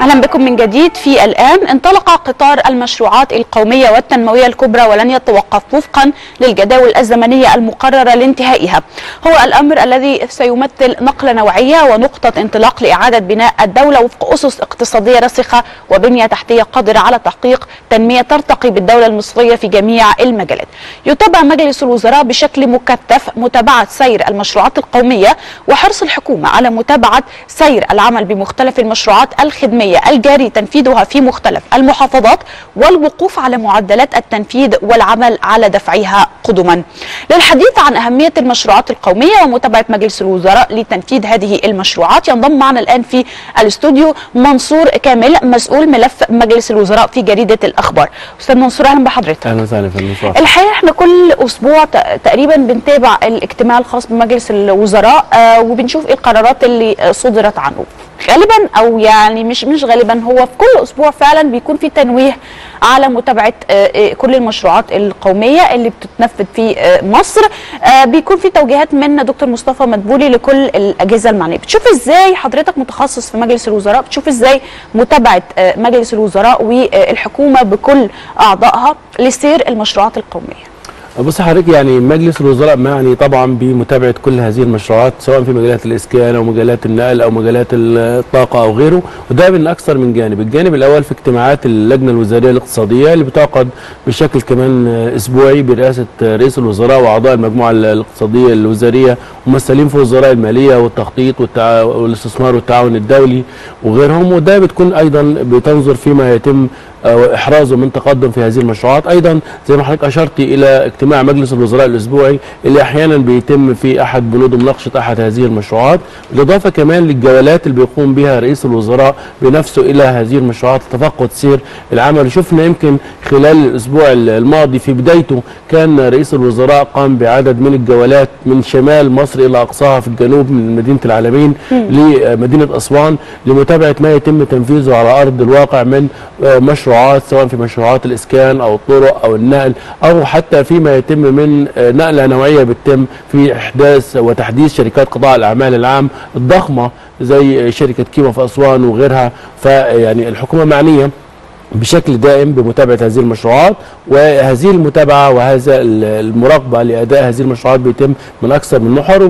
اهلا بكم من جديد في الان انطلق قطار المشروعات القوميه والتنمويه الكبرى ولن يتوقف وفقا للجداول الزمنيه المقرره لانتهائها هو الامر الذي سيمثل نقله نوعيه ونقطه انطلاق لاعاده بناء الدوله وفق اسس اقتصاديه راسخه وبنيه تحتيه قادره على تحقيق تنميه ترتقي بالدوله المصريه في جميع المجالات يتابع مجلس الوزراء بشكل مكثف متابعه سير المشروعات القوميه وحرص الحكومه على متابعه سير العمل بمختلف المشروعات الخدميه الجاري تنفيذها في مختلف المحافظات والوقوف على معدلات التنفيذ والعمل على دفعها قدما. للحديث عن اهميه المشروعات القوميه ومتابعه مجلس الوزراء لتنفيذ هذه المشروعات ينضم معنا الان في الاستوديو منصور كامل مسؤول ملف مجلس الوزراء في جريده الاخبار. استاذ منصور اهلا بحضرتك. اهلا وسهلا في المنصور. الحقيقه احنا كل اسبوع تقريبا بنتابع الاجتماع الخاص بمجلس الوزراء آه وبنشوف ايه القرارات اللي صدرت عنه. غالبا او يعني مش مش غالبا هو في كل اسبوع فعلا بيكون في تنويه على متابعه كل المشروعات القوميه اللي بتتنفذ في مصر بيكون في توجيهات من دكتور مصطفى مدبولي لكل الاجهزه المعنيه بتشوف ازاي حضرتك متخصص في مجلس الوزراء بتشوف ازاي متابعه مجلس الوزراء والحكومه بكل اعضائها لسير المشروعات القوميه بص حضرتك يعني مجلس الوزراء معني طبعا بمتابعه كل هذه المشروعات سواء في مجالات الاسكان او مجالات النقل او مجالات الطاقه او غيره وده من اكثر من جانب، الجانب الاول في اجتماعات اللجنه الوزاريه الاقتصاديه اللي بتعقد بشكل كمان اسبوعي برئاسه رئيس الوزراء واعضاء المجموعه الاقتصاديه الوزاريه ممثلين في وزراء الماليه والتخطيط والتع... والاستثمار والتعاون الدولي وغيرهم وده بتكون ايضا بتنظر فيما يتم احرازه من تقدم في هذه المشروعات ايضا زي ما حضرتك اشرتي الى اجتماع مجلس الوزراء الاسبوعي اللي احيانا بيتم في احد بنود مناقشه احد هذه المشروعات بالاضافه كمان للجولات اللي بيقوم بها رئيس الوزراء بنفسه الى هذه المشروعات لتفقد سير العمل شفنا يمكن خلال الاسبوع الماضي في بدايته كان رئيس الوزراء قام بعدد من الجولات من شمال مصر الى اقصاها في الجنوب من مدينه العالمين لمدينه اسوان لمتابعه ما يتم تنفيذه على ارض الواقع من مشروع مشروعات سواء في مشروعات الاسكان او الطرق او النقل او حتى فيما يتم من نقله نوعيه بتتم في احداث وتحديث شركات قطاع الاعمال العام الضخمه زي شركه كيما في اسوان وغيرها فيعني الحكومه معنيه بشكل دائم بمتابعه هذه المشروعات وهذه المتابعه وهذا المراقبه لاداء هذه المشروعات بيتم من اكثر من محور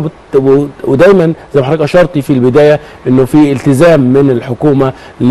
ودايما زي ما حضرتك اشرتي في البدايه انه في التزام من الحكومه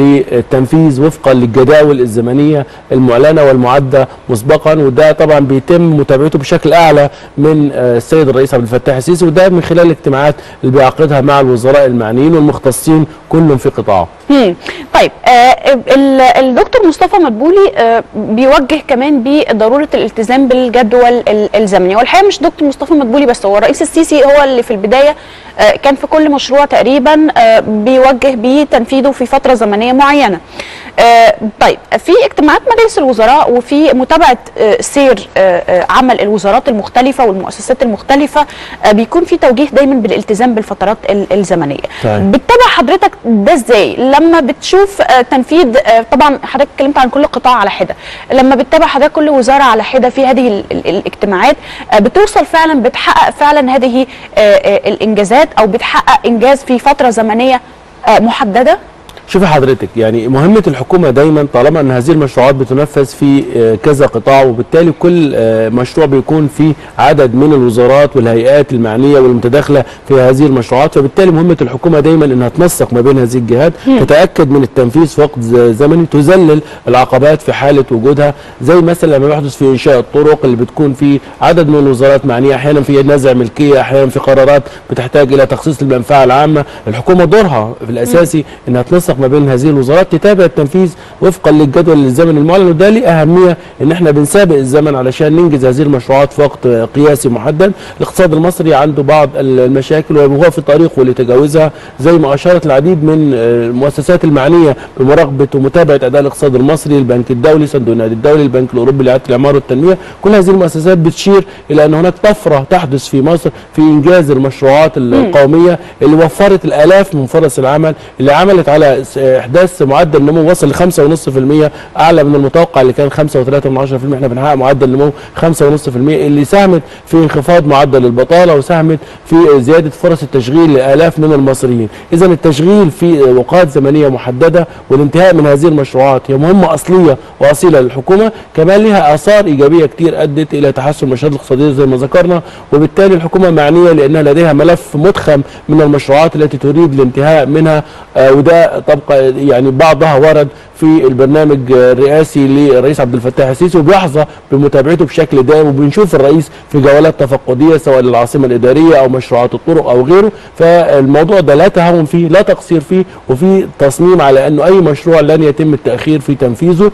للتنفيذ وفقا للجداول الزمنيه المعلنه والمعده مسبقا وده طبعا بيتم متابعته بشكل اعلى من السيد الرئيس عبد الفتاح السيسي وده من خلال الاجتماعات اللي بيعقدها مع الوزراء المعنيين والمختصين كلهم في قطاعه. طيب آه الدكتور مصطفى مدبولي آه بيوجه كمان بضروره الالتزام بالجدول الزمني والحقيقه مش دكتور مصطفى مدبولي بس هو الرئيس السيسي هو اللي في البدايه آه كان في كل مشروع تقريبا بيوجه بتنفيذه في فتره زمنيه معينه. طيب في اجتماعات مجلس الوزراء وفي متابعه سير عمل الوزارات المختلفه والمؤسسات المختلفه بيكون في توجيه دايما بالالتزام بالفترات الزمنيه. بتتابع حضرتك ده ازاي؟ لما بتشوف تنفيذ طبعا حضرتك اتكلمت عن كل قطاع على حده لما بتتابع حضرتك كل وزاره على حده في هذه الاجتماعات بتوصل فعلا بتحقق فعلا هذه الانجازات او بتحقق انجاز في فتره زمنيه محدده شوفي حضرتك يعني مهمة الحكومة دايما طالما ان هذه المشروعات بتنفذ في كذا قطاع وبالتالي كل مشروع بيكون فيه عدد من الوزارات والهيئات المعنية والمتداخلة في هذه المشروعات فبالتالي مهمة الحكومة دايما انها تنسق ما بين هذه الجهات تتأكد من التنفيذ في وقت زمني تذلل العقبات في حالة وجودها زي مثلا لما يحدث في انشاء الطرق اللي بتكون في عدد من الوزارات معنية احيانا في نزع ملكية احيانا في قرارات بتحتاج الى تخصيص المنفعة العامة الحكومة دورها في الاساسي انها تنسق ما بين هذه الوزارات تتابع التنفيذ وفقا للجدول الزمني المعلن وده ليه اهميه ان احنا بنسابق الزمن علشان ننجز هذه المشروعات في وقت قياسي محدد، الاقتصاد المصري عنده بعض المشاكل وهو في طريقه لتجاوزها زي ما اشارت العديد من المؤسسات المعنيه بمراقبه ومتابعه اداء الاقتصاد المصري، البنك الدولي، صندوق النقد الدولي، البنك الاوروبي لاعاده الاعمار والتنميه، كل هذه المؤسسات بتشير الى ان هناك طفره تحدث في مصر في انجاز المشروعات القوميه اللي وفرت الالاف من فرص العمل اللي عملت على س- احداث معدل نمو وصل ل 5.5% اعلى من المتوقع اللي كان 5.3% احنا بنحقق معدل نمو 5.5% اللي ساهمت في انخفاض معدل البطاله وساهمت في زياده فرص التشغيل لالاف من المصريين اذا التشغيل في اوقات زمنيه محدده والانتهاء من هذه المشروعات هي مهمه اصليه واصيله للحكومه كمان لها اثار ايجابيه كتير ادت الى تحسن المشاهد الاقتصاديه زي ما ذكرنا وبالتالي الحكومه معنيه لانها لديها ملف مضخم من المشروعات التي تريد الانتهاء منها آه، وده طبقا يعني بعضها ورد في البرنامج آه، الرئاسي للرئيس عبد الفتاح السيسي وبيحظى بمتابعته بشكل دائم وبنشوف الرئيس في جولات تفقديه سواء للعاصمه الاداريه او مشروعات الطرق او غيره فالموضوع ده لا تهاون فيه لا تقصير فيه وفي تصميم على انه اي مشروع لن يتم التاخير في تنفيذه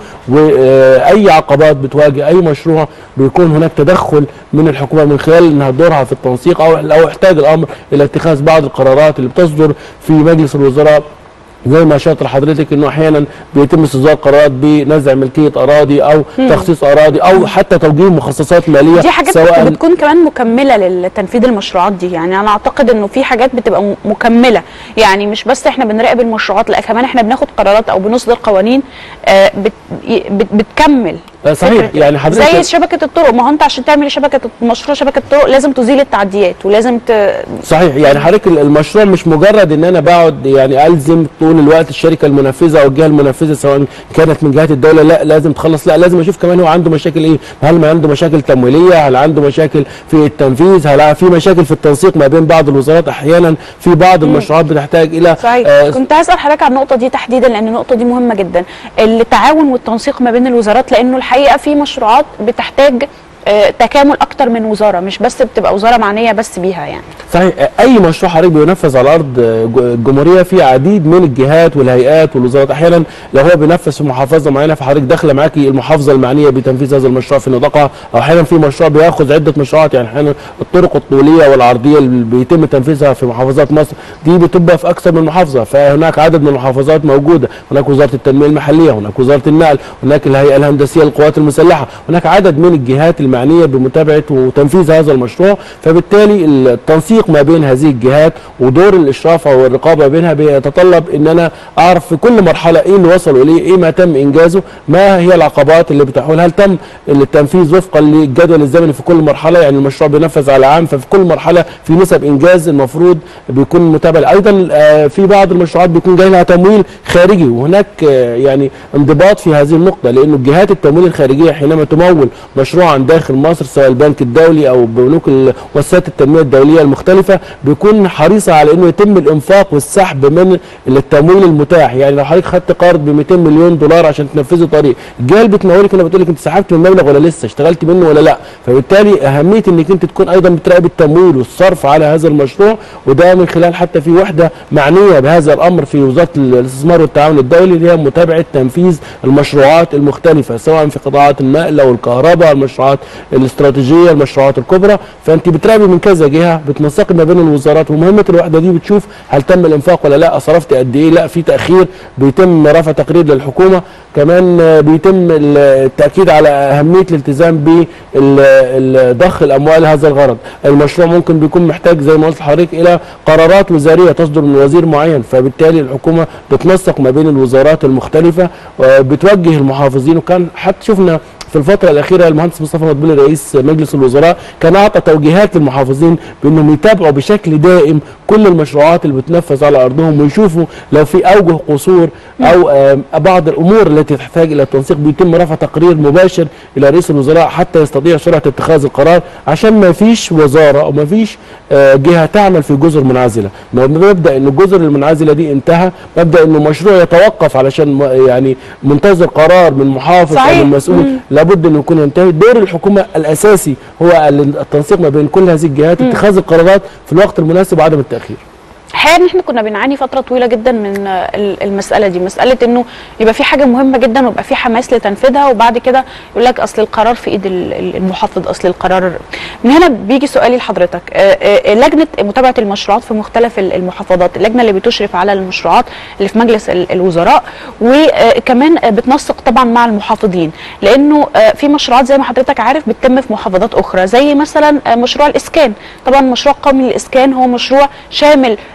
واي عقبات بتواجه اي مشروع بيكون هناك تدخل من الحكومه من خلال انها دورها في التنسيق او لو احتاج الامر الى اتخاذ بعض القرارات اللي بتصدر في مجلس الوزراء زي ما اشرت لحضرتك انه احيانا بيتم استصدار قرارات بنزع ملكيه اراضي او تخصيص اراضي او حتى توجيه مخصصات ماليه دي حاجات سواء بتكون كمان مكمله لتنفيذ المشروعات دي يعني انا اعتقد انه في حاجات بتبقى م- مكمله يعني مش بس احنا بنراقب المشروعات لا كمان احنا بناخد قرارات او بنصدر قوانين آه، بت ي- بت بتكمل آه، صحيح فكرة- يعني حضرتك زي شبكه الطرق ما هو انت عشان تعمل شبكه مشروع شبكه الطرق لازم تزيل التعديات ولازم ت... صحيح يعني حضرتك المشروع مش مجرد ان انا بقعد يعني الزم طول الوقت الشركه المنفذه او الجهه المنفذه سواء كانت من جهات الدوله لا لازم تخلص لا لازم اشوف كمان هو عنده مشاكل ايه هل ما عنده مشاكل تمويليه هل عنده مشاكل في التنفيذ هل في مشاكل في التنسيق ما بين بعض الوزارات احيانا في بعض المشروعات بتحتاج الى صحيح آه، كنت هسال حضرتك عن النقطه دي تحديدا لان النقطه دي مهمه جدا التعاون والتنسيق ما بين الوزارات لانه الحقيقه في مشروعات بتحتاج آه، تكامل اكتر من وزاره مش بس بتبقى وزاره معنيه بس بيها يعني صحيح اي مشروع حضرتك بينفذ على ارض الجمهوريه في عديد من الجهات والهيئات والوزارات احيانا لو هو بينفذ في محافظه معينه فحضرتك داخله معاكي المحافظه المعنيه بتنفيذ هذا المشروع في نطاقها او احيانا في مشروع بياخذ عده مشروعات يعني احيانا الطرق الطوليه والعرضيه اللي بيتم تنفيذها في محافظات مصر دي بتبقى في اكثر من محافظه فهناك عدد من المحافظات موجوده هناك وزاره التنميه المحليه هناك وزاره النقل هناك الهيئه الهندسيه للقوات المسلحه هناك عدد من الجهات المعنيه بمتابعه وتنفيذ هذا المشروع فبالتالي التنسيق ما بين هذه الجهات ودور الاشراف او الرقابه بينها بيتطلب ان انا اعرف في كل مرحله ايه اللي وصلوا اليه ايه ما تم انجازه ما هي العقبات اللي بتحول هل تم التنفيذ وفقا للجدول الزمني في كل مرحله يعني المشروع بينفذ على عام ففي كل مرحله في نسب انجاز المفروض بيكون متابع ايضا آه، في بعض المشروعات بيكون جاي لها تمويل خارجي وهناك آه، يعني انضباط في هذه النقطه لانه الجهات التمويل الخارجيه حينما تمول مشروعا داخل مصر سواء البنك الدولي او بنوك ال- مؤسسات التنميه الدوليه المختلفه بيكون حريصه على انه يتم الانفاق والسحب من التمويل المتاح يعني لو حضرتك خدت قرض ب 200 مليون دولار عشان تنفذي طريق الجهه اللي بتمولك هنا بتقول لك انت سحبت من المبلغ ولا لسه اشتغلت منه ولا لا فبالتالي اهميه انك انت تكون ايضا بتراقب التمويل والصرف على هذا المشروع وده من خلال حتى في وحده معنيه بهذا الامر في وزاره الاستثمار والتعاون الدولي اللي هي متابعه تنفيذ المشروعات المختلفه سواء في قطاعات النقل او الكهرباء المشروعات الاستراتيجيه المشروعات الكبرى فانت بتراقبي من كذا جهه بتنسقي ما بين الوزارات ومهمه الوحده دي بتشوف هل تم الانفاق ولا لا صرفت قد ايه لا في تاخير بيتم رفع تقرير للحكومه كمان آه، بيتم التاكيد على اهميه الالتزام بضخ الاموال لهذا الغرض المشروع ممكن بيكون محتاج زي ما قلت لحضرتك الى قرارات وزاريه تصدر من وزير معين فبالتالي الحكومه بتنسق ما بين الوزارات المختلفه وبتوجه المحافظين وكان حتى شفنا في الفترة الأخيرة المهندس مصطفى مدبولي رئيس مجلس الوزراء كان أعطى توجيهات للمحافظين بأنهم يتابعوا بشكل دائم كل المشروعات اللي بتنفذ على أرضهم ويشوفوا لو في أوجه قصور أو آم، بعض الأمور التي تحتاج إلى التنسيق بيتم رفع تقرير مباشر إلى رئيس الوزراء حتى يستطيع سرعة اتخاذ القرار عشان ما فيش وزارة أو ما فيش آه، جهة تعمل في جزر منعزلة ما مبدأ أن الجزر المنعزلة دي انتهى مبدأ أنه مشروع يتوقف علشان م- يعني منتظر قرار من محافظ أو صحيح. من مسؤول لابد انه يكون ينتهي دور الحكومه الاساسي هو التنسيق ما بين كل هذه الجهات اتخاذ القرارات في الوقت المناسب وعدم التاخير احيانا احنا كنا بنعاني فتره طويله جدا من آه، ال- المساله دي مساله انه يبقى في حاجه مهمه جدا ويبقى في حماس لتنفيذها وبعد كده يقول لك اصل القرار في ايد ال- ال- المحافظ اصل القرار من هنا بيجي سؤالي لحضرتك آه، آه، لجنه متابعه المشروعات في مختلف ال- المحافظات اللجنه اللي بتشرف على المشروعات اللي في مجلس ال- الوزراء وكمان بتنسق طبعا مع المحافظين لانه آه، في مشروعات زي ما حضرتك عارف بتتم في محافظات اخرى زي مثلا آه، مشروع الاسكان طبعا مشروع قومي للاسكان هو مشروع شامل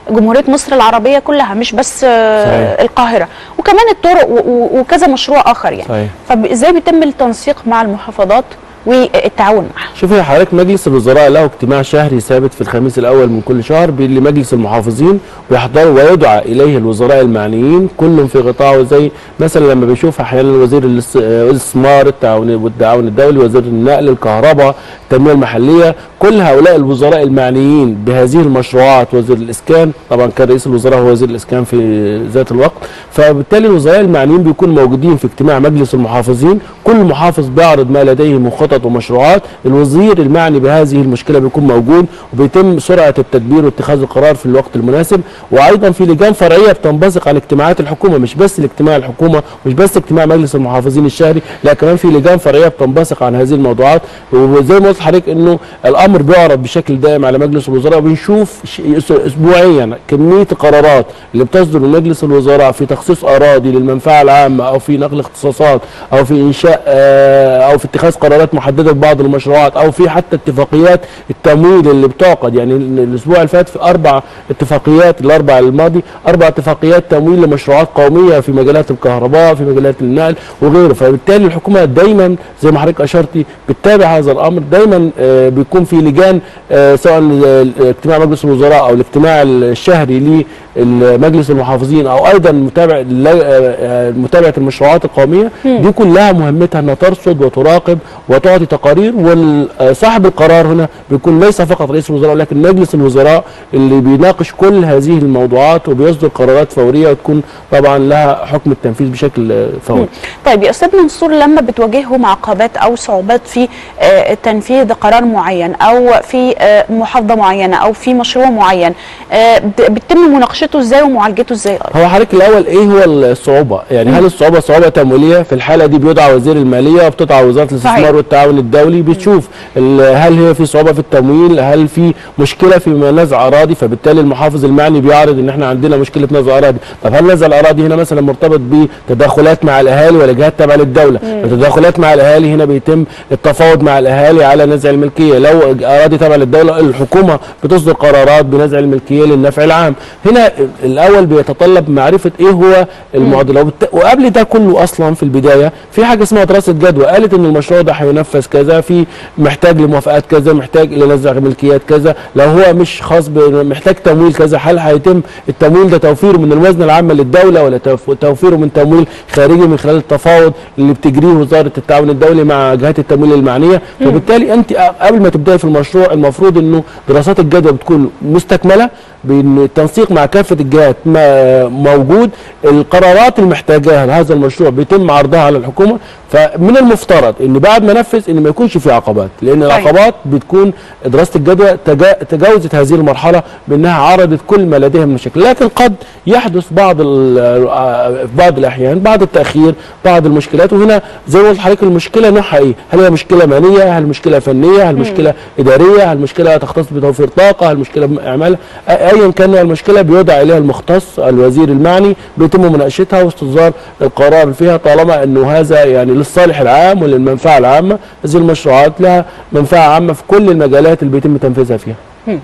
جمهوريه مصر العربيه كلها مش بس آه، صحيح. القاهره وكمان الطرق و- و- وكذا مشروع اخر يعني صحيح. فازاي بيتم التنسيق مع المحافظات والتعاون معها شوفي حضرتك مجلس الوزراء له اجتماع شهري ثابت في الخميس الاول من كل شهر بي- لمجلس المحافظين ويحضروا ويدعى اليه الوزراء المعنيين كل في قطاعه زي مثلا لما بيشوف احيانا وزير الاس- آه، الاستثمار التعاون والتعاون الدولي وزير النقل الكهرباء التنميه المحليه كل هؤلاء الوزراء المعنيين بهذه المشروعات وزير الاسكان طبعا كان رئيس الوزراء هو وزير الاسكان في ذات الوقت فبالتالي الوزراء المعنيين بيكونوا موجودين في اجتماع مجلس المحافظين كل محافظ بيعرض ما لديه من خطط ومشروعات الوزير المعني بهذه المشكله بيكون موجود وبيتم سرعه التدبير واتخاذ القرار في الوقت المناسب وايضا في لجان فرعيه بتنبثق عن اجتماعات الحكومه مش بس الاجتماع الحكومه مش بس اجتماع مجلس المحافظين الشهري لا كمان في لجان فرعيه بتنبثق عن هذه الموضوعات وزي ما قلت لحضرتك انه الامر بيعرض بشكل دائم على مجلس الوزراء وبنشوف ش- اسبوعيا كميه القرارات اللي بتصدر من مجلس الوزراء في تخصيص اراضي للمنفعه العامه او في نقل اختصاصات او في انشاء آه، او في اتخاذ قرارات محدده ببعض المشروعات او في حتى اتفاقيات التمويل اللي بتعقد يعني ال- الاسبوع اللي فات في اربع اتفاقيات الاربع الماضي اربع اتفاقيات تمويل لمشروعات قوميه في مجالات الكهرباء في مجالات النقل وغيره فبالتالي الحكومه دايما زي ما حضرتك اشرتي بتتابع هذا الامر دايما آه، بيكون في لجان آه، سواء ال- اجتماع مجلس الوزراء او الاجتماع الشهري لمجلس المحافظين او ايضا متابع ال- آه، آه، متابعه المشروعات القوميه دي كلها مهمتها انها ترصد وتراقب وتعطي تقارير وصاحب القرار هنا بيكون ليس فقط رئيس الوزراء ولكن مجلس الوزراء اللي بيناقش كل هذه الموضوعات وبيصدر قرارات فوريه وتكون طبعا لها حكم التنفيذ بشكل آه، فوري طيب يا استاذ منصور لما بتواجههم عقبات او صعوبات في آه، تنفيذ قرار معين او في آه، محافظه معينه او في مشروع معين آه، بت- بتتم مناقشته ازاي ومعالجته ازاي هو حضرتك الاول ايه هو الصعوبه يعني هل الصعوبه صعوبه تمويليه في الحاله دي بيدعى وزير الماليه وبتدعى وزاره صحيح. الاستثمار والتعاون الدولي بتشوف ال- هل هي في صعوبه في التمويل هل في مشكله في نزع اراضي فبالتالي المحافظ المعني بيعرض ان احنا عندنا مشكله نزع اراضي طب هل نزع الاراضي هنا مثلا مرتبط بتدخلات مع الاهالي ولا جهات تابعه للدوله التدخلات مع الاهالي هنا بيتم التفاوض مع الاهالي على نزع الملكيه لو اراضي تابعه للدوله الحكومه بتصدر قرارات بنزع الملكيه للنفع العام هنا الاول بيتطلب معرفه ايه هو المعضله وبالت- وقبل ده كله اصلا في البدايه في حاجه اسمها دراسه جدوى قالت ان المشروع ده هينفذ كذا في محتاج لموافقات كذا محتاج لنزع ملكيات كذا لو هو مش خاص ب- محتاج تمويل كذا هل هيتم التمويل ده توفيره من الموازنه العامه للدوله ولا توف- توفيره من تمويل خارجي من خلال التفاوض اللي بتجريه وزاره التعاون الدولي مع جهات التمويل المعنيه فبالتالي انت قبل ما تبداي في المشروع المفروض انه دراسات الجدوى بتكون مستكمله بان التنسيق مع كافه الجهات ما- موجود القرارات المحتاجاها لهذا المشروع بيتم عرضها على الحكومه فمن المفترض ان بعد ما نفذ ان ما يكونش في عقبات لان العقبات بتكون دراسه الجدوى تجا- تجاوزت هذه المرحله بانها عرضت كل ما لديها من مشاكل لكن قد يحدث بعض ال- آه، في بعض الاحيان بعض التاخير بعض المشكلات وهنا زي ما قلت لحضرتك المشكله نوعها ايه؟ هل هي مشكله ماليه؟ هل مشكله فنيه؟ هل مشكله اداريه؟ هل مشكله تختص بتوفير طاقه؟ هل مشكله باعمال؟ أ- ايا كان نوع المشكله بيدعى اليها المختص الوزير المعني بيتم مناقشتها واستصدار القرار فيها طالما انه هذا يعني للصالح العام وللمنفعه العامه هذه المشروعات لها منفعه عامه في كل المجالات اللي بيتم تنفيذها فيها.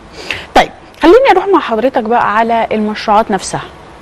طيب خليني اروح مع حضرتك بقى على المشروعات نفسها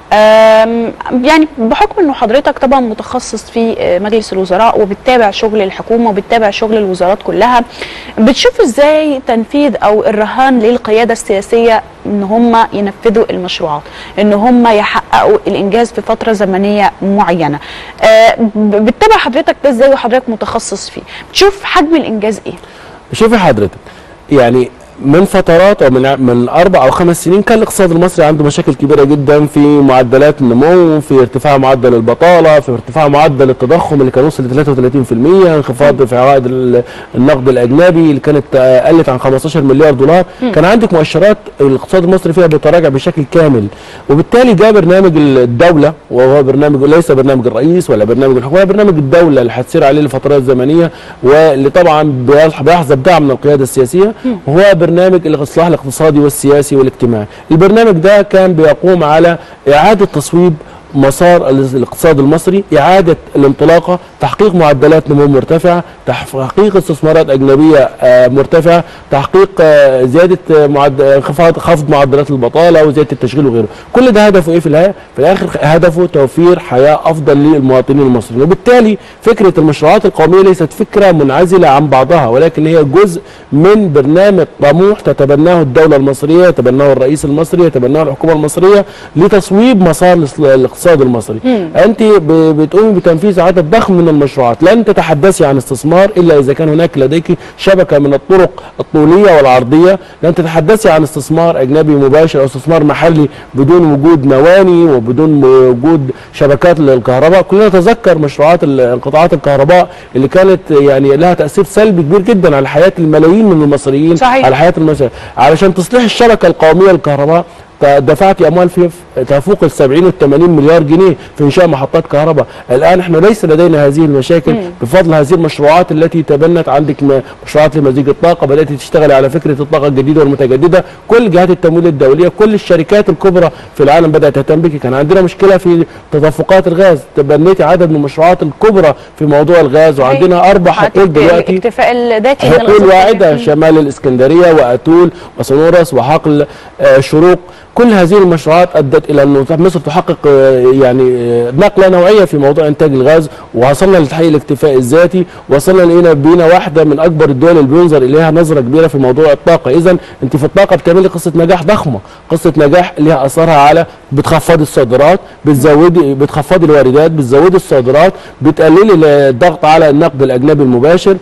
أم، يعني بحكم انه حضرتك طبعا متخصص في آه، مجلس الوزراء وبتتابع شغل الحكومه وبتتابع شغل الوزارات كلها بتشوف ازاي تنفيذ او الرهان للقياده السياسيه ان هم ينفذوا المشروعات ان هم يحققوا الانجاز في فتره زمنيه معينه آه، ب- بتتابع حضرتك ده ازاي وحضرتك متخصص فيه بتشوف حجم الانجاز ايه شوفي حضرتك يعني من فترات او من من اربع او خمس سنين كان الاقتصاد المصري عنده مشاكل كبيره جدا في معدلات النمو في ارتفاع معدل البطاله في ارتفاع معدل التضخم اللي كان وصل ل 33% انخفاض في عوائد ال- النقد الاجنبي اللي كانت آه، قلت عن 15 مليار دولار كان عندك مؤشرات الاقتصاد المصري فيها بيتراجع بشكل كامل وبالتالي جاء برنامج الدوله وهو برنامج ليس برنامج الرئيس ولا برنامج الحكومه برنامج الدوله اللي هتسير عليه لفترات زمنيه واللي طبعا بيح- بيحظى بدعم من القياده السياسيه وهو برنامج الاصلاح الاقتصادي والسياسي والاجتماعي البرنامج ده كان بيقوم على اعاده تصويب مسار الاقتصاد المصري اعاده الانطلاقه تحقيق معدلات نمو مرتفعه تحقيق استثمارات اجنبيه آه، مرتفعه تحقيق آه، زياده آه، معد... انخفاض خفض معدلات البطاله وزياده التشغيل وغيره كل ده هدفه ايه في النهايه في الاخر هدفه توفير حياه افضل للمواطنين المصريين وبالتالي فكره المشروعات القوميه ليست فكره منعزله عن بعضها ولكن هي جزء من برنامج طموح تتبناه الدوله المصريه يتبناه الرئيس المصري يتبناه الحكومه المصريه لتصويب مسار الاس- الاقتصاد المصري انت ب- بتقومي بتنفيذ عدد ضخم من المشروعات لن تتحدثي عن استثمار الا اذا كان هناك لديك شبكه من الطرق الطوليه والعرضيه لن تتحدثي عن استثمار اجنبي مباشر او استثمار محلي بدون وجود مواني وبدون وجود شبكات للكهرباء كلنا نتذكر مشروعات ال- انقطاعات الكهرباء اللي كانت يعني لها تاثير سلبي كبير جدا على حياه الملايين من المصريين صحيح. على حياه المصريين علشان تصليح الشبكه القوميه للكهرباء دفعت اموال في تفوق ال 70 وال 80 مليار جنيه في انشاء محطات كهرباء، الان احنا ليس لدينا هذه المشاكل بفضل هذه المشروعات التي تبنت عندك م- مشروعات لمزيج الطاقه، بدات تشتغل على فكره الطاقه الجديده والمتجدده، كل جهات التمويل الدوليه، كل الشركات الكبرى في العالم بدات تهتم بك، كان عندنا مشكله في تدفقات الغاز، تبنيتي عدد من المشروعات الكبرى في موضوع الغاز وعندنا اربع حقول دلوقتي الاكتفاء الذاتي من حقول الغاز واعده الطبيعي. شمال الاسكندريه واتول وصنورس وحقل آه، شروق كل هذه المشروعات ادت الى انه مصر تحقق آه، يعني آه، نقله نوعيه في موضوع انتاج الغاز ووصلنا لتحقيق الاكتفاء الذاتي وصلنا لقينا بينا واحده من اكبر الدول اللي بينظر اليها نظره كبيره في موضوع الطاقه اذا انت في الطاقه بتعملي قصه نجاح ضخمه قصه نجاح ليها اثرها على بتخفضي الصادرات بتزودي بتخفضي الواردات بتزودي الصادرات بتقللي الضغط على النقد الاجنبي المباشر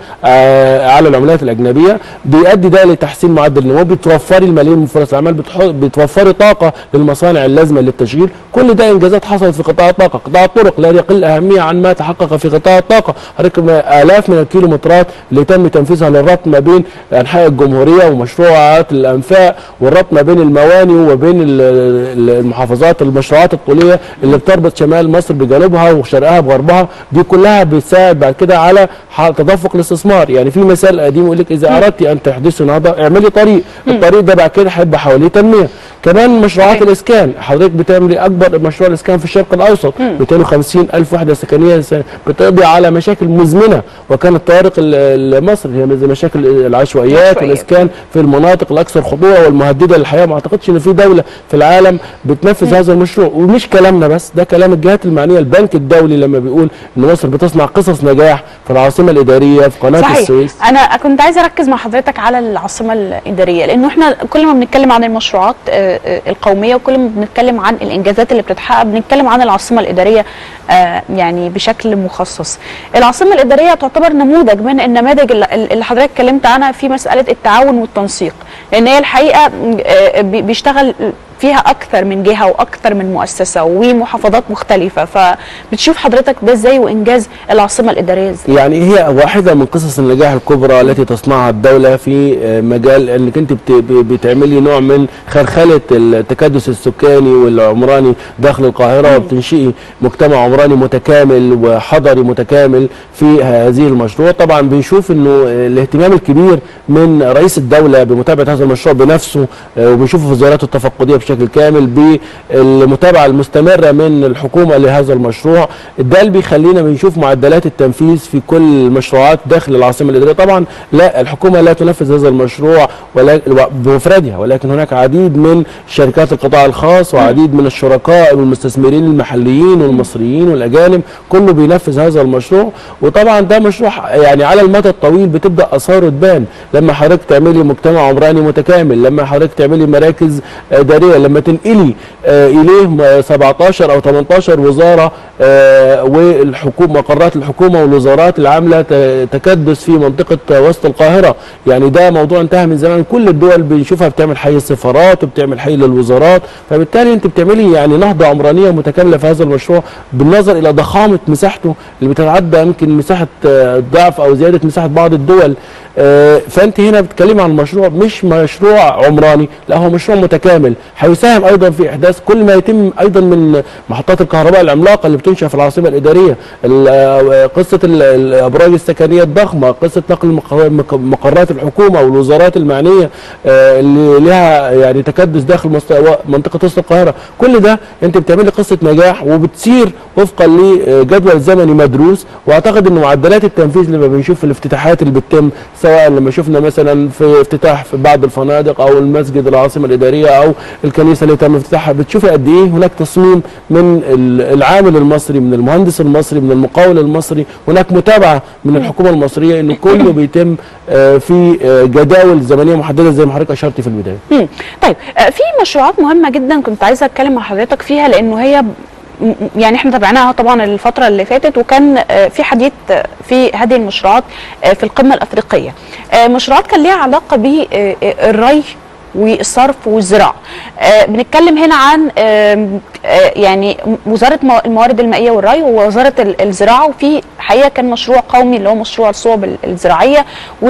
آه على العملات الاجنبيه بيؤدي ده لتحسين معدل النمو بتوفري الملايين من فرص العمل بتح- بتوفري طاقه للمصانع اللازمه للتشغيل كل ده انجازات حصلت في قطاع الطاقه قطاع الطرق لا يقل اهميه عن ما تحقق في قطاع الطاقه حضرتك ما- الاف من الكيلومترات اللي تم تنفيذها للربط ما بين انحاء الجمهوريه ومشروعات الانفاق والربط ما بين المواني وبين ال- ال- المحافظات المشروعات الطوليه اللي بتربط شمال مصر بجنوبها وشرقها بغربها دي كلها بتساعد بعد كده على ح- تدفق الاستثمار يعني في مثال قديم يقول لك اذا اردت ان تحدثي نهضه اعملي طريق الطريق ده بعد كده هيبقى حواليه تنميه كمان مشروعات صحيح. الاسكان حضرتك بتعملي اكبر مشروع الاسكان في الشرق الاوسط 250 الف وحده سكنيه س- بتقضي على مشاكل مزمنه وكانت طارق ال- مصر هي زي مشاكل العشوائيات العشوائيات. والاسكان في المناطق الاكثر خطوره والمهدده للحياه ما اعتقدش ان في دوله في العالم بتنفذ هذا المشروع ومش كلامنا بس ده كلام الجهات المعنيه البنك الدولي لما بيقول ان مصر بتصنع قصص نجاح في العاصمه الاداريه في قناه صحيح السويس انا كنت عايزه اركز مع حضرتك على العاصمه الاداريه لانه احنا كل ما بنتكلم عن المشروعات آه، آه، القوميه وكل ما بنتكلم عن الانجازات اللي بتتحقق بنتكلم عن العاصمه الاداريه آه، يعني بشكل مخصص العاصمه الاداريه تعتبر نموذج من النماذج اللي اللي حضرتك اتكلمت عنها في مساله التعاون والتنسيق لان هي الحقيقه آه، بي- بيشتغل فيها اكثر من جهه واكثر من مؤسسه ومحافظات مختلفه فبتشوف حضرتك ده ازاي وانجاز العاصمه الاداريه ازاي يعني هي واحده من قصص النجاح الكبرى التي تصنعها الدوله في آه، مجال انك انت بت- ب- بتعملي نوع من خلخله التكدس السكاني والعمراني داخل القاهره وبتنشئي مجتمع عمراني متكامل وحضري متكامل في هذه المشروع طبعا بنشوف انه آه، الاهتمام الكبير من رئيس الدوله بمتابعه هذا المشروع بنفسه آه، وبنشوفه في الزيارات التفقديه بشكل كامل بالمتابعه المستمره من الحكومه لهذا المشروع ده اللي بيخلينا بنشوف معدلات التنفيذ في كل المشروعات داخل العاصمه الاداريه طبعا لا الحكومه لا تنفذ هذا المشروع ولا بمفردها ولكن هناك عديد من شركات القطاع الخاص وعديد من الشركاء والمستثمرين المحليين والمصريين والاجانب كله بينفذ هذا المشروع وطبعا ده مشروع يعني على المدى الطويل بتبدا اثاره تبان لما حضرتك تعملي مجتمع عمراني متكامل لما حضرتك تعملي مراكز اداريه لما تنقلي آه، اليه م- 17 او 18 وزاره آه، والحكومه مقرات الحكومه والوزارات العامله ت- تكدس في منطقه وسط القاهره يعني ده موضوع انتهى من زمان كل الدول بنشوفها بتعمل حي السفارات وبتعمل حي للوزارات فبالتالي انت بتعملي يعني نهضه عمرانيه متكامله في هذا المشروع بالنظر الى ضخامه مساحته اللي بتتعدى يمكن مساحه آه، ضعف او زياده مساحه بعض الدول آه، فانت هنا بتتكلمي عن مشروع مش مشروع عمراني لا هو مشروع متكامل هيساهم ايضا في احداث كل ما يتم ايضا من محطات الكهرباء العملاقه اللي بتنشا في العاصمه الاداريه ال- آه، قصه ال- الابراج السكنيه الضخمه قصه نقل مق- مق- مقرات الحكومه والوزارات المعنيه آه، اللي لها يعني تكدس داخل مست- منطقه وسط القاهره كل ده انت بتعملي قصه نجاح وبتسير وفقا لجدول زمني مدروس واعتقد ان معدلات التنفيذ لما بنشوف الافتتاحات اللي بتتم سواء لما شفنا مثلا في افتتاح في بعض الفنادق او المسجد العاصمه الاداريه او الكنيسه اللي تم افتتاحها بتشوفي قد ايه هناك تصميم من ال- العامل المصري من المهندس المصري من المقاول المصري هناك متابعه من الحكومه المصريه انه كله بيتم آه، في آه، جداول زمنيه محدده زي ما حضرتك اشرتي في البدايه مم. طيب آه، في مشروعات مهمه جدا كنت عايزه اتكلم مع حضرتك فيها لانه هي م- م- يعني احنا تابعناها طبعا الفتره اللي فاتت وكان آه، في حديث آه، في هذه المشروعات آه، في القمه الافريقيه آه، مشروعات كان ليها علاقه بالري والصرف والزراعه آه، بنتكلم هنا عن آم، آه، يعني وزاره مو- الموارد المائيه والري ووزاره ال- الزراعه وفي حقيقه كان مشروع قومي اللي هو مشروع الصوب ال- الزراعيه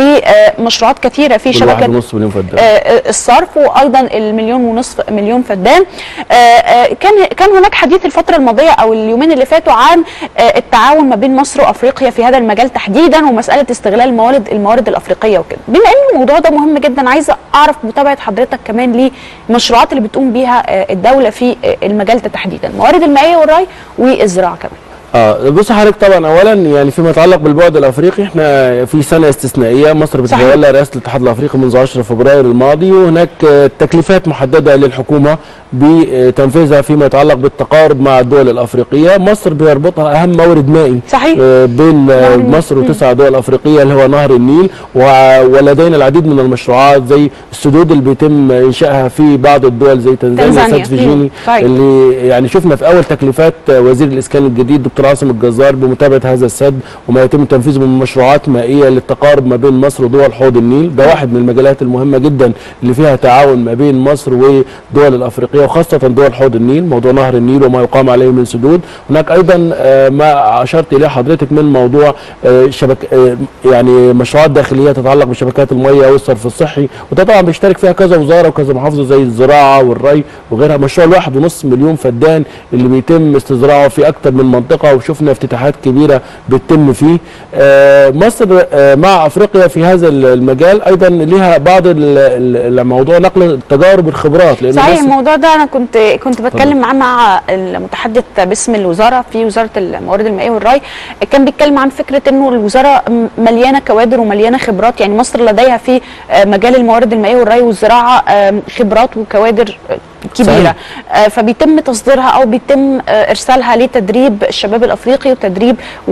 ومشروعات كثيره في والواحد شبكه ونص مليون فدان آه، الصرف وايضا المليون ونصف مليون فدان آه، آه، كان كان هناك حديث الفتره الماضيه او اليومين اللي فاتوا عن آه، التعاون ما بين مصر وافريقيا في هذا المجال تحديدا ومساله استغلال الموارد الموارد الافريقيه وكده بما ان الموضوع ده مهم جدا عايزه اعرف متابعه حضرتك كمان للمشروعات اللي بتقوم بيها آه، الدوله في آه، المجال ده تحديدا الموارد المائيه والري والزراعه كمان اه بص حضرتك طبعا اولا يعني فيما يتعلق بالبعد الافريقي احنا في سنه استثنائيه مصر صحيح. بتتولى رئاسه الاتحاد الافريقي منذ 10 فبراير الماضي وهناك آه، تكليفات محدده للحكومه بتنفيذها فيما يتعلق بالتقارب مع الدول الافريقيه مصر بيربطها اهم مورد مائي صحيح. آه، بين آه، نهر النيل. مصر وتسع دول افريقيه اللي هو نهر النيل و- ولدينا العديد من المشروعات زي السدود اللي بيتم انشائها في بعض الدول زي تنزانيا تنزانيا. ساد فيجيني مم. صحيح. اللي يعني شفنا في اول تكليفات وزير الاسكان الجديد دكتور عاصم الجزار بمتابعه هذا السد وما يتم تنفيذه من مشروعات مائيه للتقارب ما بين مصر ودول حوض النيل ده واحد من المجالات المهمه جدا اللي فيها تعاون ما بين مصر والدول الافريقيه وخاصه دول حوض النيل موضوع نهر النيل وما يقام عليه من سدود هناك ايضا آه، ما اشرت اليه حضرتك من موضوع آه، شبك آه، يعني مشروعات داخليه تتعلق بشبكات الميه والصرف الصحي وده طبعا بيشترك فيها كذا وزاره وكذا محافظه زي الزراعه والري وغيرها مشروع الواحد ونص مليون فدان اللي بيتم استزراعه في اكثر من منطقه وشفنا افتتاحات كبيره بتتم فيه آه، مصر آه، مع افريقيا في هذا المجال ايضا لها بعض ال- ال- الموضوع نقل تجارب الخبرات لان صحيح مصر- الموضوع ده انا كنت كنت بتكلم معاه مع المتحدث باسم الوزاره في وزاره الموارد المائيه والري كان بيتكلم عن فكره انه الوزاره م- مليانه كوادر ومليانه خبرات يعني مصر لديها في آه، مجال الموارد المائيه والري والزراعه آم، خبرات وكوادر آه، كبيره صحيح. آه، فبيتم تصديرها او بيتم آه، ارسالها لتدريب الشباب الافريقي وتدريب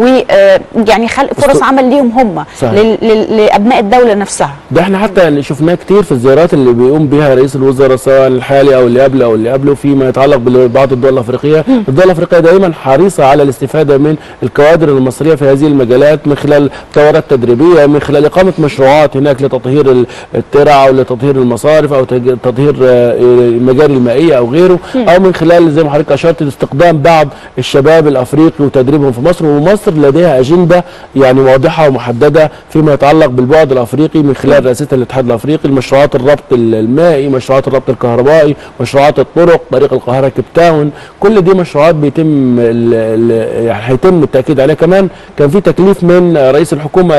ويعني خلق فرص أسطو- عمل ليهم هم صحيح. لل- لل- لابناء الدوله نفسها ده احنا حتى يعني شفناه كتير في الزيارات اللي بيقوم بها رئيس الوزراء سواء الحالي او اللي قبله او اللي قبله فيما يتعلق ببعض الدول الافريقيه، الدول الافريقيه دايما حريصه على الاستفاده من الكوادر المصريه في هذه المجالات من خلال دورات تدريبيه من خلال اقامه مشروعات هناك لتطهير ال- الترع او لتطهير المصارف او تج- تطهير آه، المجاري المائيه او غيره او من خلال زي ما حضرتك اشرت استقدام بعض الشباب الافريقي وتدريبهم في مصر ومصر لديها اجنده يعني واضحه ومحدده فيما يتعلق بالبعد الافريقي من خلال رئاسه الاتحاد الافريقي المشروعات الربط المائي مشروعات الربط الكهربائي مشروعات الطرق طريق القاهره كيب تاون كل دي مشروعات بيتم ال- ال- يعني هيتم التاكيد عليها كمان كان في تكليف من رئيس الحكومه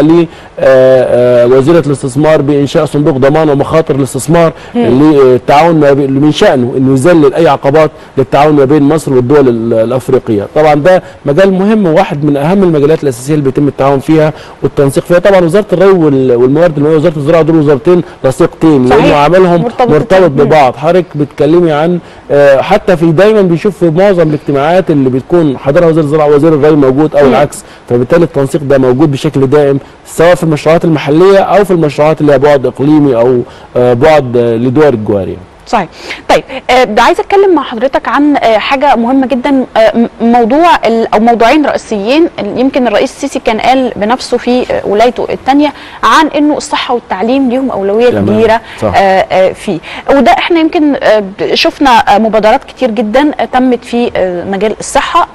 لوزيره الاستثمار بانشاء صندوق ضمان ومخاطر الاستثمار للتعاون ما بين اللي من شانه انه يذلل اي عقبات للتعاون ما بين مصر والدول ال- الافريقيه طبعا ده مجال مهم وواحد من اهم المجالات الاساسيه اللي بيتم التعاون فيها والتنسيق فيها طبعا وزاره الري وال- والموارد المائيه وزاره الزراعه دول وزارتين لصيقتين صحيح. لانه عملهم مرتبط مرتبط بالتعاون. ببعض حضرتك بتكلمي عن آه، حتى في دايما بيشوف في معظم الاجتماعات اللي بتكون حضرها وزير الزراعه وزير الري موجود او مم. العكس فبالتالي التنسيق ده موجود بشكل دائم سواء في المشروعات المحليه او في المشروعات اللي هي بعد اقليمي او آه، بعد آه، لدول الجواريه صحيح طيب آه، ده عايزه اتكلم مع حضرتك عن آه، حاجه مهمه جدا آه، م- موضوع ال- او موضوعين رئيسيين ال- يمكن الرئيس السيسي كان قال بنفسه في آه، ولايته الثانيه عن انه الصحه والتعليم ليهم اولويه تمام. كبيره صح. آه، آه، فيه وده احنا يمكن آه، ب- شفنا آه، مبادرات كتير جدا آه، تمت في آه، مجال الصحه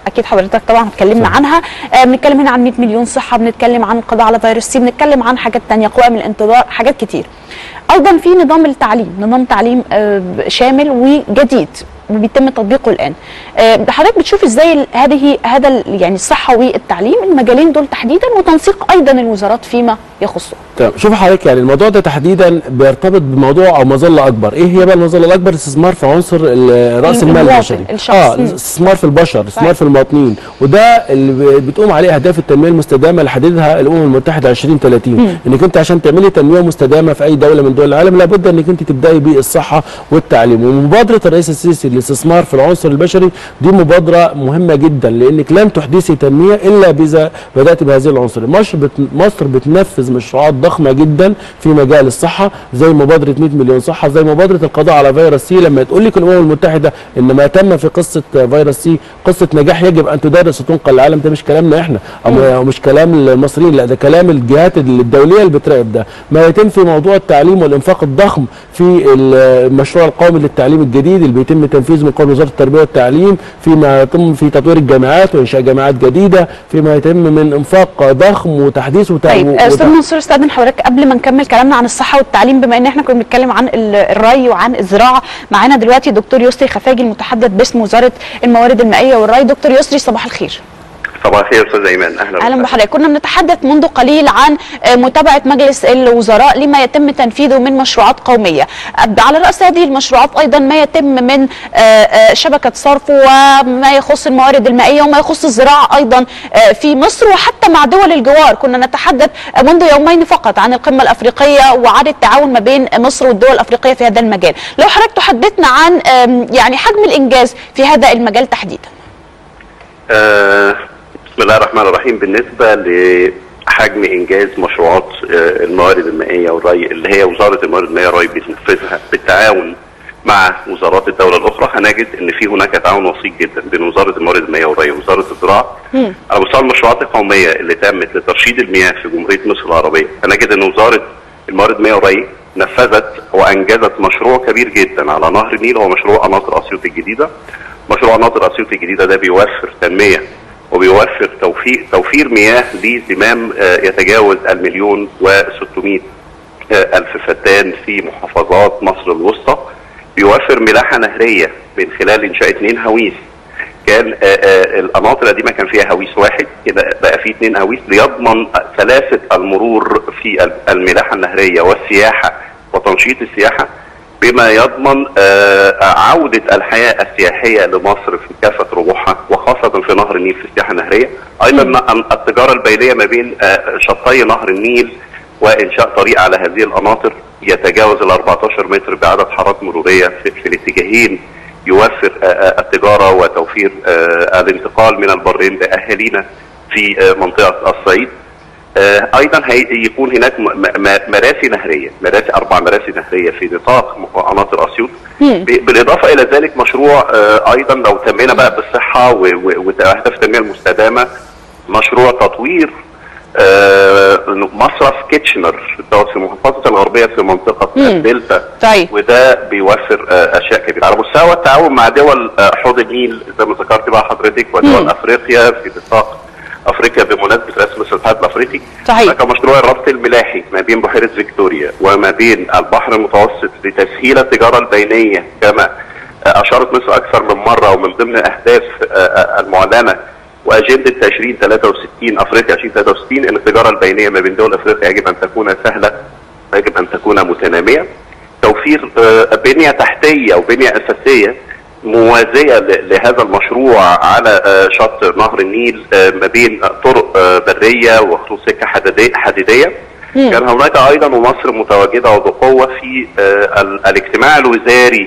اكيد حضرتك طبعا اتكلمنا عنها آه، بنتكلم هنا عن 100 مليون صحه بنتكلم عن القضاء على فيروس سي بنتكلم عن حاجات تانية قوائم الانتظار حاجات كتير ايضا في نظام التعليم نظام تعليم آه، شامل وجديد وبيتم تطبيقه الان آه، حضرتك بتشوف ازاي ال- هذه هذا ال- يعني الصحه والتعليم المجالين دول تحديدا وتنسيق ايضا الوزارات فيما يخصه تمام شوف حضرتك يعني الموضوع ده تحديدا بيرتبط بموضوع او مظله اكبر ايه هي بقى المظله الاكبر الاستثمار في عنصر ال- راس المال المواطن، البشري الشخص. اه مم. استثمار في البشر استثمار صحيح. في المواطنين وده اللي ب- بتقوم عليه اهداف التنميه المستدامه اللي حددها الامم المتحده 2030 انك انت عشان تعملي تنميه مستدامه في اي دوله من دول العالم لابد انك انت تبداي بالصحه والتعليم ومبادره الرئيس السيسي للاستثمار في العنصر البشري دي مبادره مهمه جدا لانك لن تحدثي تنميه الا اذا بدات بهذه العنصر مصر بت... مصر بتنفذ مشروعات ضخمه جدا في مجال الصحه زي مبادره 100 مليون صحه زي مبادره القضاء على فيروس سي لما تقول لك الامم المتحده ان ما تم في قصه فيروس سي قصه نجاح يجب ان تدرس وتنقل للعالم ده مش كلامنا احنا او أو مش كلام المصريين لا ده كلام الجهات الدوليه اللي بتراقب ده ما يتم في موضوع التعليم والانفاق الضخم في المشروع القومي للتعليم الجديد اللي بيتم تنفيذه من قبل وزاره التربيه والتعليم فيما يتم في تطوير الجامعات وانشاء جامعات جديده فيما يتم من انفاق ضخم وتحديث وت... طيب وت- استاذ منصور استاذن حضرتك قبل ما نكمل كلامنا عن الصحه والتعليم بما ان احنا كنا بنتكلم عن ال- الري وعن الزراعه معانا دلوقتي دكتور يسري خفاجي المتحدث باسم وزاره الموارد المائيه والري دكتور يسري صباح الخير صباح الخير استاذ ايمان اهلا اهلا وسهلا. بحضرتك كنا بنتحدث منذ قليل عن آه، متابعه مجلس الوزراء لما يتم تنفيذه من مشروعات قوميه أب- على راس هذه المشروعات ايضا ما يتم من آه، آه، شبكه صرف وما يخص الموارد المائيه وما يخص الزراعه ايضا آه، في مصر وحتى مع دول الجوار كنا نتحدث آه، منذ يومين فقط عن القمه الافريقيه وعن التعاون ما بين مصر والدول الافريقيه في هذا المجال لو حضرتك تحدثنا عن آم، يعني حجم الانجاز في هذا المجال تحديدا آه بسم الله الرحمن الرحيم بالنسبه لحجم انجاز مشروعات آه الموارد المائيه والري اللي هي وزاره الموارد المائيه والري بتنفذها بالتعاون مع وزارات الدوله الاخرى هنجد ان في هناك تعاون وسيط جدا بين وزاره الموارد المائيه والري ووزاره الزراعه على مستوى المشروعات القوميه اللي تمت لترشيد المياه في جمهوريه مصر العربيه هنجد ان وزاره الموارد المائيه والري نفذت وانجزت مشروع كبير جدا على نهر النيل هو مشروع قناطر اسيوط الجديده مشروع قناطر اسيوط الجديده ده بيوفر تنميه وبيوفر توفير توفير مياه لزمام آه، يتجاوز المليون و600 الف فدان في محافظات مصر الوسطى بيوفر ملاحه نهريه من خلال انشاء اثنين هويس كان آه، آه، القناطر القديمه كان فيها هويس واحد كده بقى في اثنين هويس ليضمن سلاسه المرور في الملاحه النهريه والسياحه وتنشيط السياحه بما يضمن آه، عودة الحياة السياحية لمصر في كافة ربوعها وخاصة في نهر النيل في السياحة النهرية أيضا التجارة البينية ما بين آه، شطي نهر النيل وإنشاء طريق على هذه القناطر يتجاوز ال 14 متر بعدد حارات مرورية في, في الاتجاهين يوفر آه، آه، التجارة وتوفير آه، الانتقال من البرين لأهالينا في آه، منطقة الصعيد آه، ايضا هيكون هناك م- م- مراسي نهريه مراسي اربع مراسي نهريه في نطاق م- قناطر اسيوط ب- بالاضافه الى ذلك مشروع آه، ايضا لو تمينا بقى بالصحه و- و- واهداف التنميه المستدامه مشروع تطوير آه، مصرف كيتشنر دوت في محافظه الغربيه في منطقه الدلتا طيب. وده بيوفر آه، اشياء كبيره على مستوى التعاون مع دول آه، حوض النيل زي ما ذكرت بقى حضرتك ودول افريقيا في نطاق افريقيا بمناسبه رسم الاتحاد الافريقي صحيح. هناك مشروع الربط الملاحي ما بين بحيره فيكتوريا وما بين البحر المتوسط لتسهيل التجاره البينيه كما آه، اشارت مصر اكثر من مره ومن ضمن الاهداف آه، آه، المعلنه واجنده 2063 افريقيا 2063 ان التجاره البينيه ما بين دول افريقيا يجب ان تكون سهله ويجب ان تكون متناميه توفير آه، بنيه تحتيه وبنيه اساسيه موازيه ل- لهذا المشروع على آه، شط نهر النيل آه، ما بين طرق آه، بريه وخطوط سكه حديديه حديديه كان هناك ايضا ومصر متواجده وبقوه في آه، ال- الاجتماع الوزاري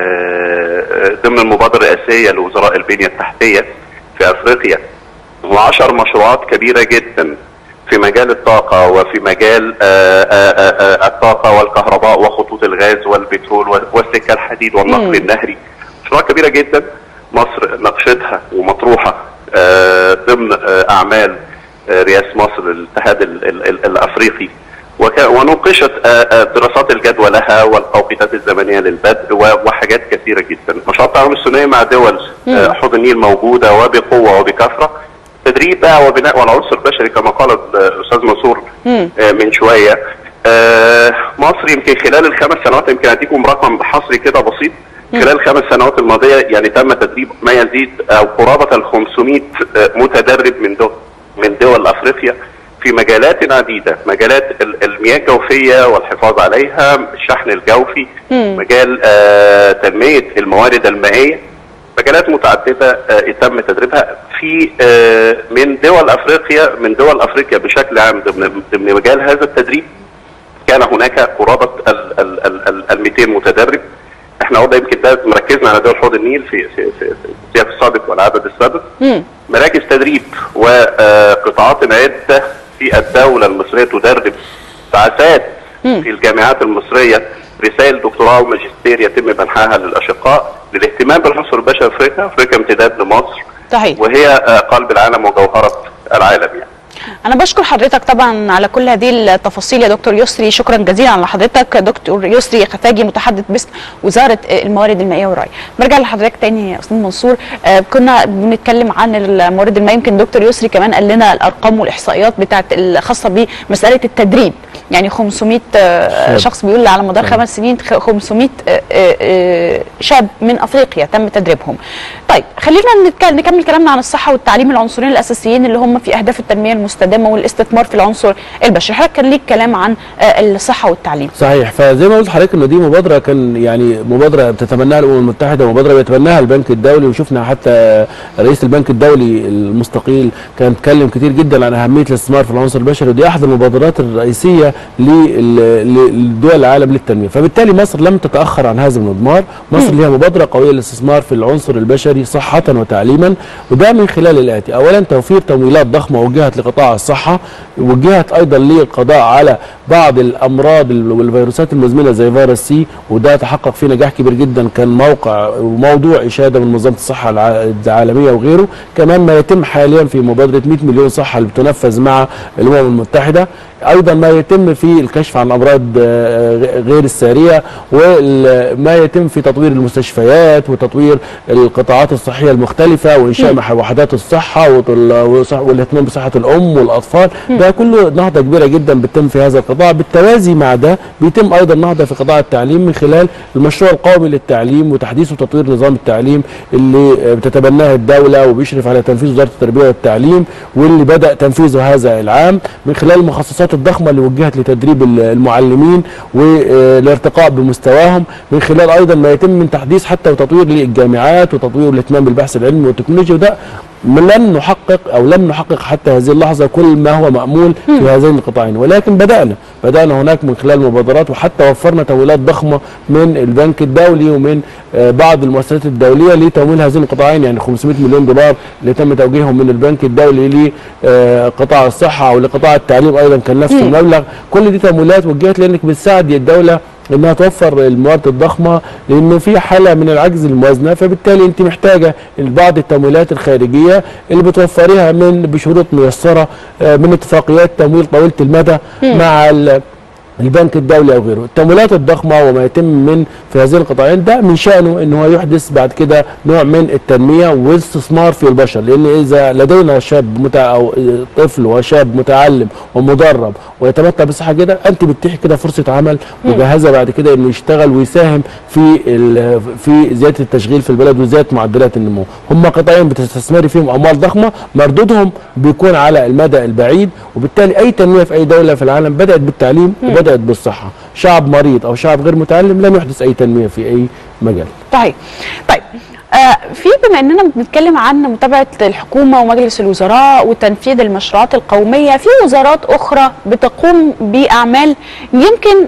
آه، آه، ضمن المبادره الرئاسيه لوزراء البنيه التحتيه في افريقيا وعشر مشروعات كبيره جدا في مجال الطاقة وفي مجال آه، آه، آه، الطاقة والكهرباء وخطوط الغاز والبترول والسكة الحديد والنقل النهري مشروعات كبيرة جدا مصر ناقشتها ومطروحة آه، ضمن آه، أعمال آه، رئاسة مصر للاتحاد ال- ال- ال- الأفريقي وك- ونوقشت آه، آه، دراسات الجدوى لها والتوقيتات الزمنيه للبدء و- وحاجات كثيره جدا. مشروع التعاون الثنائي مع دول آه، حوض النيل موجوده وبقوه وبكثره. تدريب بقى وبناء والعنصر البشري كما قال الاستاذ منصور آه، من شويه. آه، مصر يمكن خلال الخمس سنوات يمكن اديكم رقم حصري كده بسيط. خلال الخمس سنوات الماضيه يعني تم تدريب ما يزيد او قرابه ال 500 آه، متدرب من دول من دول افريقيا في مجالات عديدة مجالات ال- المياه الجوفية والحفاظ عليها الشحن الجوفي مجال آه تنمية الموارد المائية مجالات متعددة آه تم تدريبها في آه من دول أفريقيا من دول أفريقيا بشكل عام ضمن ضمن مجال هذا التدريب كان هناك قرابة ال ال ال ال ال 200 متدرب احنا قلنا يمكن ده مركزنا على دول حوض النيل في في في, في السياق السابق والعدد السابق مراكز تدريب وقطاعات عدة في الدولة المصرية تدرب بعثات في الجامعات المصرية رسائل دكتوراه وماجستير يتم منحها للأشقاء للاهتمام بالعنصر البشري في أفريقيا، أفريقيا امتداد لمصر صحيح وهي آه، قلب العالم وجوهرة العالم يعني. انا بشكر حضرتك طبعا على كل هذه التفاصيل يا دكتور يسري شكرا جزيلا على حضرتك دكتور يسري خفاجي متحدث باسم وزاره الموارد المائيه والري برجع لحضرتك تاني يا استاذ منصور آه كنا بنتكلم عن الموارد المائيه يمكن دكتور يسري كمان قال لنا الارقام والاحصائيات بتاعت الخاصه بمساله التدريب يعني 500 آه شخص بيقول على مدار خمس سنين خ- 500 آه آه شاب من افريقيا تم تدريبهم طيب خلينا نتكلم نكمل كلامنا عن الصحه والتعليم العنصرين الاساسيين اللي هم في اهداف التنميه المستدامه والاستثمار في العنصر البشري حضرتك كان ليك كلام عن آه، الصحه والتعليم صحيح فزي ما قلت لحضرتك انه دي مبادره كان يعني مبادره بتتبناها الامم المتحده ومبادره بيتبناها البنك الدولي وشفنا حتى رئيس البنك الدولي المستقيل كان اتكلم كتير جدا عن اهميه الاستثمار في العنصر البشري ودي احد المبادرات الرئيسيه لل- لدول العالم للتنميه فبالتالي مصر لم تتاخر عن هذا المضمار مصر لها مبادره قويه للاستثمار في العنصر البشري صحه وتعليما وده من خلال الاتي اولا توفير تمويلات ضخمه وجهت لقطاع الصحه وجهت ايضا للقضاء على بعض الامراض ال- والفيروسات المزمنه زي فيروس سي وده تحقق فيه نجاح كبير جدا كان موقع وموضوع اشاده من منظمه الصحه الع- العالميه وغيره كمان ما يتم حاليا في مبادره 100 مليون صحه اللي بتنفذ مع الامم المتحده ايضا ما يتم في الكشف عن امراض آه، غ- غير الساريه وما يتم في تطوير المستشفيات وتطوير القطاعات الصحيه المختلفه وانشاء مح- وحدات الصحه وطل- وصح- والاهتمام بصحه الام والاطفال ده كله نهضه كبيره جدا بتتم في هذا القطاع بالتوازي مع ده بيتم ايضا نهضه في قطاع التعليم من خلال المشروع القومي للتعليم وتحديث وتطوير نظام التعليم اللي آه، بتتبناه الدوله وبيشرف على تنفيذ وزاره التربيه والتعليم واللي بدا تنفيذه هذا العام من خلال المخصصات الضخمه اللي وجهت لتدريب ال- المعلمين والارتقاء بمستواهم من خلال ايضا ما يتم من تحديث حتى وتطوير للجامعات وتطوير الاهتمام بالبحث العلمي والتكنولوجيا وده لن نحقق او لم نحقق حتى هذه اللحظه كل ما هو مامول في هذين القطاعين ولكن بدانا بدانا هناك من خلال مبادرات وحتى وفرنا تمويلات ضخمه من البنك الدولي ومن آه، بعض المؤسسات الدوليه لتمويل هذين القطاعين يعني 500 مليون دولار اللي تم توجيههم من البنك الدولي لقطاع الصحه او لقطاع التعليم ايضا كان نفس المبلغ كل دي تمويلات وجهت لانك بتساعد الدوله انها توفر الموارد الضخمه لانه في حاله من العجز الموازنه فبالتالي انت محتاجه بعض التمويلات الخارجيه اللي بتوفريها من بشروط ميسره آه، من اتفاقيات تمويل طويله المدى مع ال- البنك الدولي او غيره التمويلات الضخمه وما يتم من في هذين القطاعين ده من شانه ان هو يحدث بعد كده نوع من التنميه والاستثمار في البشر لان اذا لدينا شاب متع او طفل وشاب متعلم ومدرب ويتمتع بصحه كده انت بتتيحي كده فرصه عمل مجهزه بعد كده انه يشتغل ويساهم في ال- في زياده التشغيل في البلد وزياده معدلات النمو هم قطاعين بتستثمري فيهم اموال ضخمه مردودهم بيكون على المدى البعيد وبالتالي اي تنميه في اي دوله في العالم بدات بالتعليم وبدات بالصحه شعب مريض او شعب غير متعلم لن يحدث اي تنميه في اي مجال طيب طيب آه في بما اننا بنتكلم عن متابعه الحكومه ومجلس الوزراء وتنفيذ المشروعات القوميه في وزارات اخرى بتقوم باعمال يمكن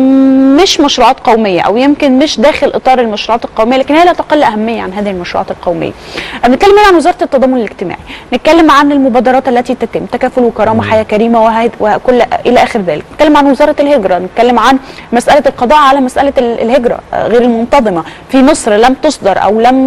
مش مشروعات قوميه او يمكن مش داخل اطار المشروعات القوميه لكن هي لا تقل اهميه عن هذه المشروعات القوميه. بنتكلم هنا عن وزاره التضامن الاجتماعي، نتكلم عن المبادرات التي تتم تكافل وكرامه حياه كريمه وهيد- وكل الى اخر ذلك، نتكلم عن وزاره الهجره، نتكلم عن مساله القضاء على مساله ال- الهجره آه، غير المنتظمه في مصر لم تصدر او لم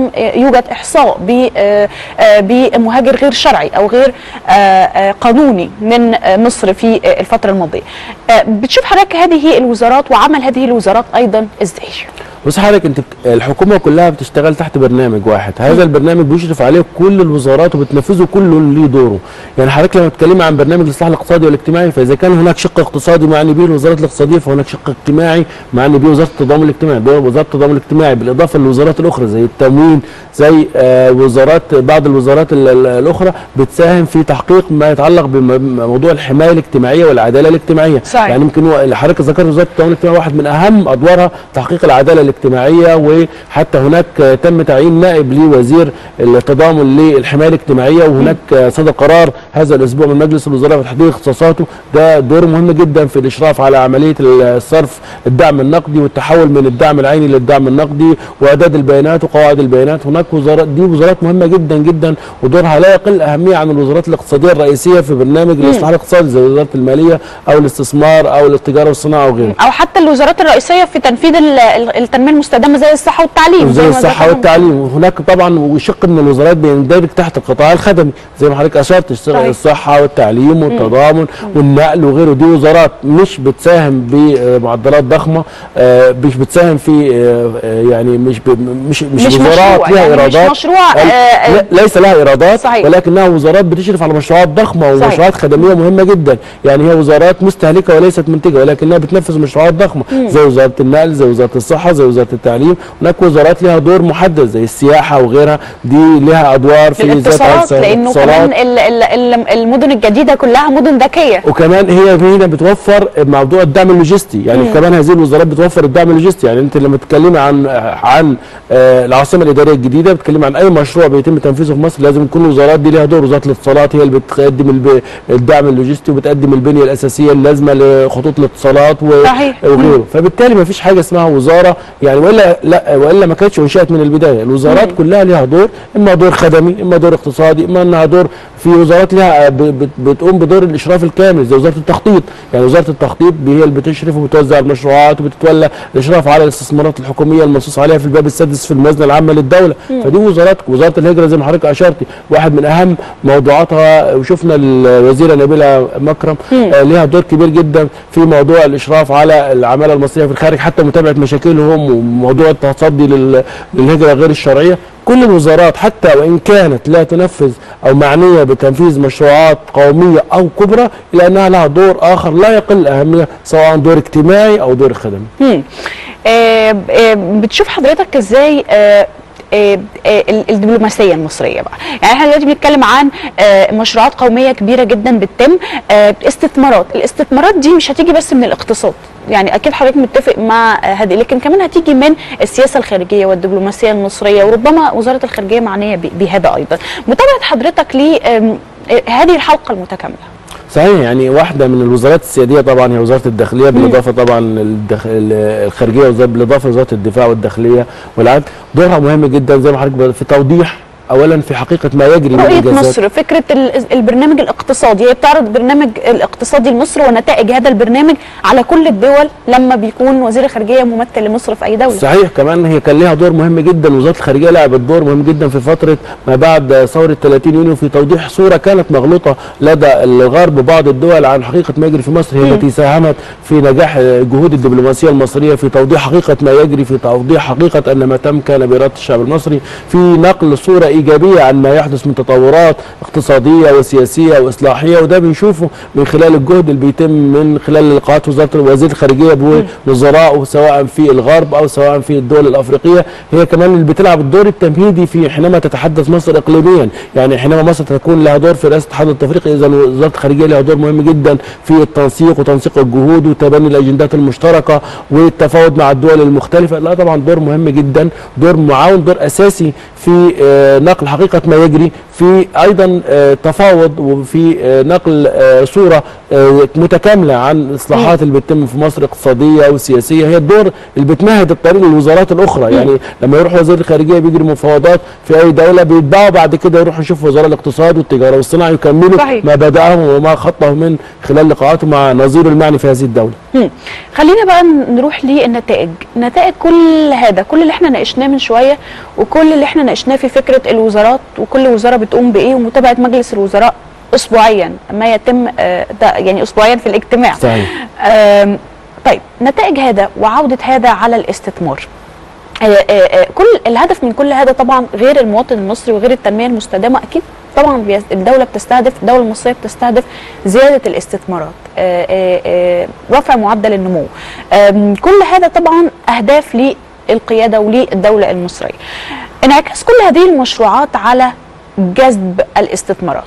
لم يوجد احصاء ب- آه، آه، بمهاجر غير شرعي او غير آه، آه، قانوني من آه، مصر في آه، الفتره الماضيه. آه، بتشوف حضرتك هذه الوزارات وعمل هذه الوزارات ايضا ازاي؟ بص حضرتك انت بت- الحكومه كلها بتشتغل تحت برنامج واحد هذا البرنامج بيشرف عليه كل الوزارات وبتنفذه كله ليه دوره يعني حضرتك لما بتتكلمي عن برنامج الاصلاح الاقتصادي والاجتماعي فاذا كان هناك شق اقتصادي معني به الوزارات الاقتصاديه فهناك شق اجتماعي معني به وزاره التضامن الاجتماعي ده وزاره التضامن الاجتماعي بالاضافه للوزارات الاخرى زي التموين زي آه وزارات بعض الوزارات ال- ال- الاخرى بتساهم في تحقيق ما يتعلق بموضوع الحمايه الاجتماعيه والعداله الاجتماعيه صحيح. يعني يمكن هو- اللي حضرتك ذكرت وزاره التضامن الاجتماعي واحد من اهم ادوارها تحقيق العداله الاجتماعيه وحتى هناك آه، تم تعيين نائب لوزير التضامن للحمايه الاجتماعيه وهناك آه، صدر قرار هذا الاسبوع من مجلس الوزراء في تحديد اختصاصاته ده دور مهم جدا في الاشراف على عمليه الصرف الدعم النقدي والتحول من الدعم العيني للدعم النقدي واعداد البيانات وقواعد البيانات هناك وزارات دي وزارات مهمه جدا جدا ودورها لا يقل اهميه عن الوزارات الاقتصاديه الرئيسيه في برنامج الاصلاح الاقتصادي زي وزاره الماليه او الاستثمار او التجاره والصناعه وغيره او حتى الوزارات الرئيسيه في تنفيذ ال- ال- التنميه المستدامه زي الصحه والتعليم زي ما الصحه ذكرنا. والتعليم وهناك طبعا وشق من الوزارات بيندرج تحت القطاع الخدمي زي ما حضرتك اشرت صحيح. الصحه والتعليم والتضامن والنقل وغيره دي وزارات مش بتساهم بمعدلات ضخمه آه، مش بتساهم في آه، آه، يعني مش ب- مش مش, مش وزارات مشروع، لها يعني مش ايرادات مشروع، آه، آه، لا- ليس لها ايرادات صحيح. ولكنها وزارات بتشرف على مشروعات ضخمه صحيح. ومشروعات خدميه مهمه جدا يعني هي وزارات مستهلكه وليست منتجه ولكنها بتنفذ مشروعات ضخمه زي وزاره النقل زي وزاره الصحه زي وزاره التعليم هناك وزارات لها دور محدد زي السياحه وغيرها دي لها ادوار في ذات الاتصالات عكس لانه الاتصالات. كمان ال- ال- ال- المدن الجديده كلها مدن ذكيه وكمان هي هنا بتوفر موضوع الدعم اللوجستي يعني كمان هذه الوزارات بتوفر الدعم اللوجستي يعني انت لما تتكلمي عن عن آه، العاصمه الاداريه الجديده بتتكلمي عن اي مشروع بيتم تنفيذه في مصر لازم يكون الوزارات دي ليها دور وزاره الاتصالات هي اللي بتقدم الب- الدعم اللوجستي وبتقدم البنيه الاساسيه اللازمه لخطوط الاتصالات و- صحيح. وغيره فبالتالي ما فيش حاجه اسمها وزاره يعني والا لا والا ما كانتش انشات من البدايه الوزارات كلها ليها دور اما دور خدمي اما دور اقتصادي اما انها دور في وزارات لها ب- بت- بتقوم بدور الاشراف الكامل زي وزاره التخطيط يعني وزاره التخطيط هي اللي بتشرف وبتوزع المشروعات وبتتولى الاشراف على الاستثمارات الحكوميه المنصوص عليها في الباب السادس في الموازنه العامه للدوله فدي وزارات وزاره الهجره زي ما حضرتك اشرتي واحد من اهم موضوعاتها وشفنا الوزيره نبيله مكرم آه ليها دور كبير جدا في موضوع الاشراف على العماله المصريه في الخارج حتى متابعه مشاكلهم وموضوع التصدي لل- للهجره غير الشرعيه كل الوزارات حتى وان كانت لا تنفذ او معنيه بتنفيذ مشروعات قوميه او كبرى الا انها لها دور اخر لا يقل اهميه سواء دور اجتماعي او دور خدمي. مم. آه، آه، بتشوف حضرتك ازاي آه، آه، آه، ال- الدبلوماسيه المصريه بقى يعني احنا دلوقتي بنتكلم عن آه، مشروعات قوميه كبيره جدا بتتم آه، استثمارات الاستثمارات دي مش هتيجي بس من الاقتصاد يعني اكيد حضرتك متفق مع آه، هذه لكن كمان هتيجي من السياسه الخارجيه والدبلوماسيه المصريه وربما وزاره الخارجيه معنيه ب- بهذا ايضا متابعه حضرتك لهذه الحلقه المتكامله صحيح يعني واحده من الوزارات السياديه طبعا هي وزاره الداخليه بالاضافه طبعا للدخ... الخارجيه وزارة- بالاضافه لوزاره الدفاع والداخليه والعدل دورها مهم جدا زي ما حضرتك بقى في توضيح اولا في حقيقه ما يجري من رؤية إنجازات. مصر فكرة ال- البرنامج الاقتصادي هي بتعرض برنامج الاقتصادي لمصر ونتائج هذا البرنامج على كل الدول لما بيكون وزير الخارجية ممثل لمصر في أي دولة صحيح كمان هي كان ليها دور مهم جدا وزاره الخارجيه لعبت دور مهم جدا في فتره ما بعد ثوره 30 يونيو في توضيح صوره كانت مغلوطه لدى الغرب وبعض الدول عن حقيقه ما يجري في مصر هي التي ساهمت في نجاح جهود الدبلوماسيه المصريه في توضيح حقيقه ما يجري في توضيح حقيقه ان ما تم كان باراده الشعب المصري في نقل صوره ايجابيه عن ما يحدث من تطورات اقتصاديه وسياسيه واصلاحيه وده بنشوفه من خلال الجهد اللي بيتم من خلال لقاءات وزاره وزير الخارجيه بوزرائه سواء في الغرب او سواء في الدول الافريقيه هي كمان اللي بتلعب الدور التمهيدي في حينما تتحدث مصر اقليميا يعني حينما مصر تكون لها دور في رئاسه الاتحاد الافريقي اذا وزاره الخارجيه لها دور مهم جدا في التنسيق وتنسيق الجهود وتبني الاجندات المشتركه والتفاوض مع الدول المختلفه لا طبعا دور مهم جدا دور معاون دور اساسي في آه، نقل حقيقه ما يجري في ايضا آه، تفاوض وفي آه، نقل آه، صوره آه، متكامله عن الاصلاحات اللي بتتم في مصر اقتصاديه وسياسيه هي الدور اللي بتمهد الطريق للوزارات الاخرى يعني لما يروح وزير الخارجيه بيجري مفاوضات في اي دوله بيتباعوا بعد كده يروحوا يشوفوا وزراء الاقتصاد والتجاره والصناعه يكملوا صحيح. ما بداهم وما خطه من خلال لقاءاته مع نظيره المعني في هذه الدوله مم. خلينا بقى نروح للنتائج نتائج كل هذا كل اللي احنا ناقشناه من شوية وكل اللي احنا ناقشناه في فكره الوزارات وكل وزاره بتقوم بايه ومتابعه مجلس الوزراء اسبوعيا ما يتم آه، ده يعني اسبوعيا في الاجتماع صحيح آم، طيب نتائج هذا وعودة هذا على الاستثمار آه، آه، آه، كل الهدف من كل هذا طبعا غير المواطن المصري وغير التنمية المستدامة أكيد طبعا بيس- الدولة بتستهدف الدولة المصرية بتستهدف زيادة الاستثمارات آه، آه، آه، رفع معدل النمو آم، كل هذا طبعا أهداف للقيادة وللدولة المصرية انعكاس كل هذه المشروعات على جذب الاستثمارات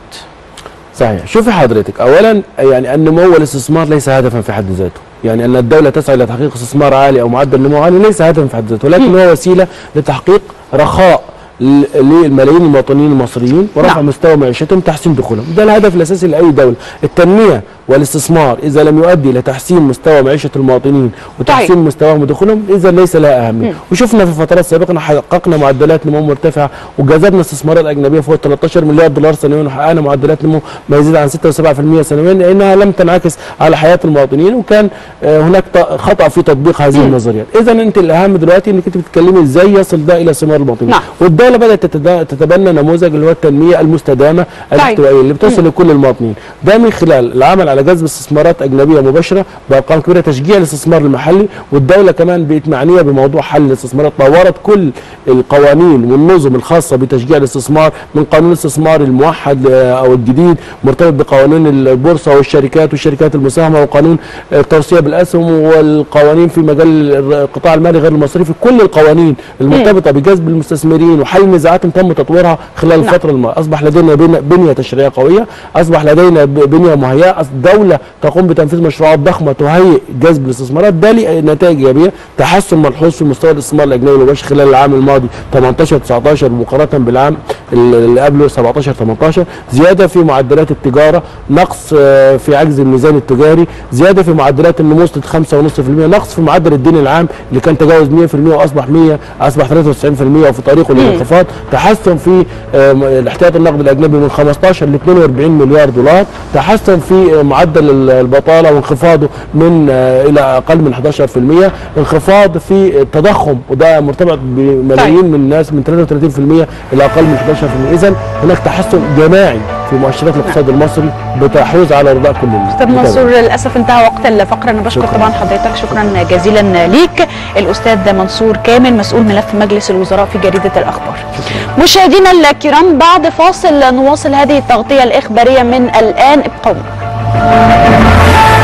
صحيح شوفي حضرتك اولا يعني النمو والاستثمار ليس هدفا في حد ذاته يعني ان الدوله تسعى الى تحقيق استثمار عالي او معدل نمو عالي ليس هدفا في حد ذاته ولكن هو وسيله لتحقيق رخاء ل- للملايين المواطنين المصريين ورفع نعم. مستوى معيشتهم تحسين دخولهم ده الهدف الاساسي لاي دوله التنميه والاستثمار اذا لم يؤدي لتحسين مستوى معيشه المواطنين وتحسين صحيح. مستواهم ودخولهم اذا ليس لها اهميه وشفنا في فترات سابقه حققنا معدلات نمو مرتفعه وجذبنا استثمارات اجنبيه فوق 13 مليار دولار سنويا وحققنا معدلات نمو ما يزيد عن 6 و7% سنويا لانها لم تنعكس على حياه المواطنين وكان آه، هناك ط- خطا في تطبيق هذه النظريات اذا انت الاهم دلوقتي انك انت بتتكلمي ازاي يصل ده الى ثمار المواطنين نعم. والدوله بدات تتدا- تتبنى نموذج اللي هو التنميه المستدامه الاحتوائيه اللي بتصل لكل المواطنين ده من خلال العمل على جذب استثمارات اجنبيه مباشره بارقام كبيره تشجيع الاستثمار المحلي والدوله كمان بقت معنيه بموضوع حل الاستثمارات طورت كل القوانين والنظم الخاصه بتشجيع الاستثمار من قانون الاستثمار الموحد آه، او الجديد مرتبط بقوانين البورصه والشركات والشركات المساهمه وقانون آه، التوصيه بالاسهم والقوانين في مجال القطاع المالي غير المصرفي كل القوانين المرتبطه بجذب المستثمرين وحل نزاعاتهم تم تطويرها خلال نعم. الفتره الماضيه اصبح لدينا بن- بنيه تشريعيه قويه اصبح لدينا ب- بنيه مهيئه الدوله تقوم بتنفيذ مشروعات ضخمه تهيئ جذب الاستثمارات ده ليه نتائج ايجابيه تحسن ملحوظ في مستوى الاستثمار الاجنبي المباشر خلال العام الماضي 18 19 مقارنه بالعام اللي قبله 17 18 زياده في معدلات التجاره نقص آه، في عجز الميزان التجاري زياده في معدلات النمو وصلت 5.5% نقص في معدل الدين العام اللي كان تجاوز 100% واصبح 100 اصبح 93% وفي طريقه للانخفاض تحسن في آه، م- الاحتياط النقدي الاجنبي من 15 ل 42 مليار دولار تحسن في آه، معدل ال- البطاله وانخفاضه من آه، الى اقل من 11% انخفاض في التضخم وده مرتبط بملايين من الناس من 33% الى اقل من 11% اذا هناك تحسن جماعي في مؤشرات الاقتصاد المصري بتحوز على رضاء كل استاذ المتابعين. منصور للاسف انتهى وقت الفقره انا بشكر شكراً. طبعا حضرتك شكرا جزيلا ليك الاستاذ منصور كامل مسؤول ملف مجلس الوزراء في جريده الاخبار مشاهدينا الكرام بعد فاصل نواصل هذه التغطيه الاخباريه من الان ابقوا معنا.